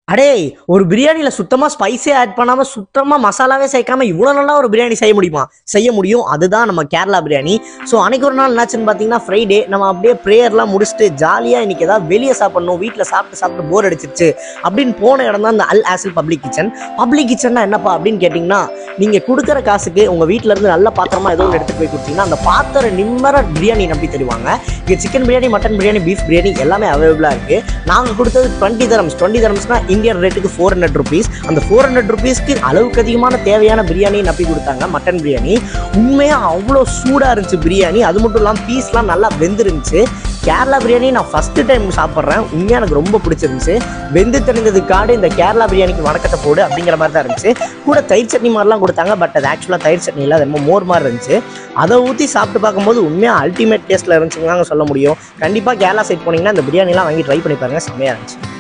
அடே ஒரு பிரியாணியில் சுத்தமாக ஸ்பைஸே ஆட் பண்ணாமல் சுத்தமாக மசாலாவே சேர்க்காம இவ்வளோ நல்லா ஒரு பிரியாணி செய்ய முடியுமா செய்ய முடியும் அதுதான் நம்ம கேரளா பிரியாணி ஸோ அன்னைக்கு ஒரு நாள் என்னாச்சுன்னு பார்த்தீங்கன்னா ஃப்ரைடே நம்ம அப்படியே ப்ரேயர்லாம் முடிச்சுட்டு ஜாலியாக இன்னைக்கு ஏதாவது வெளியே சாப்பிடணும் வீட்டில் சாப்பிட்டு சாப்பிட்டு போர் அடிச்சிருச்சு அப்படின்னு போன இடம் தான் இந்த அல் ஆசில் பப்ளிக் கிச்சன் பப்ளிக் கிச்சன்னா என்னப்பா அப்படின்னு கேட்டிங்கன்னா நீங்கள் கொடுக்குற காசுக்கு உங்கள் வீட்டில் இருந்து நல்ல பாத்திரமா ஏதோ ஒன்று எடுத்துட்டு போய் கொடுத்தீங்கன்னா அந்த பாத்திரம் நிம்மர பிரியாணி நம்பி தருவாங்க இங்கே chicken biryani mutton biryani beef biryani எல்லாமே அவைலபிளாக இருக்குது நாங்கள் கொடுத்தது டுவெண்ட்டி தரம்ஸ் டுவெண்ட்டி தரம்ஸ்னா இந்தியன் ரேட்டுக்கு ஃபோர் ஹண்ட்ரட் ருபீஸ் அந்த ஃபோர் ஹண்ட்ரட் ருபீஸ்க்கு அளவுக்கு அதிகமான தேவையான பிரியாணி நப்பி கொடுத்தாங்க மட்டன் பிரியாணி உண்மையாக அவ்வளோ சூடாக இருந்துச்சு பிரியாணி அது மட்டும் இல்லாமல் பீஸ்லாம் நல்லா வெந்திருந்துச்சு கேரளா பிரியாணி நான் ஃபஸ்ட்டு டைம் சாப்பிட்றேன் உண்மையாக எனக்கு ரொம்ப பிடிச்சிருந்துச்சு வெந்து தெரிந்ததுக்காடு இந்த கேரளா பிரியாணிக்கு வணக்கத்தை போடு அப்படிங்கிற மாதிரி தான் இருந்துச்சு கூட தயிர் சட்னி மாதிரிலாம் கொடுத்தாங்க பட் அது ஆக்சுவலாக தயிர் சட்னி இல்லை அது ரொம்ப மோர் மாதிரி இருந்துச்சு அதை ஊற்றி சாப்பிட்டு பார்க்கும்போது உண்மையாக அல்டிமேட் டேஸ்ட்டில் இருந்துச்சுங்க சொல்ல முடியும் கண்டிப்பாக கேரளா சைட் போனீங்கன்னா இந்த பிரியாணிலாம் வாங்கி ட்ரை பண்ணி பாருங்க செம்மையாக இருந்துச்சு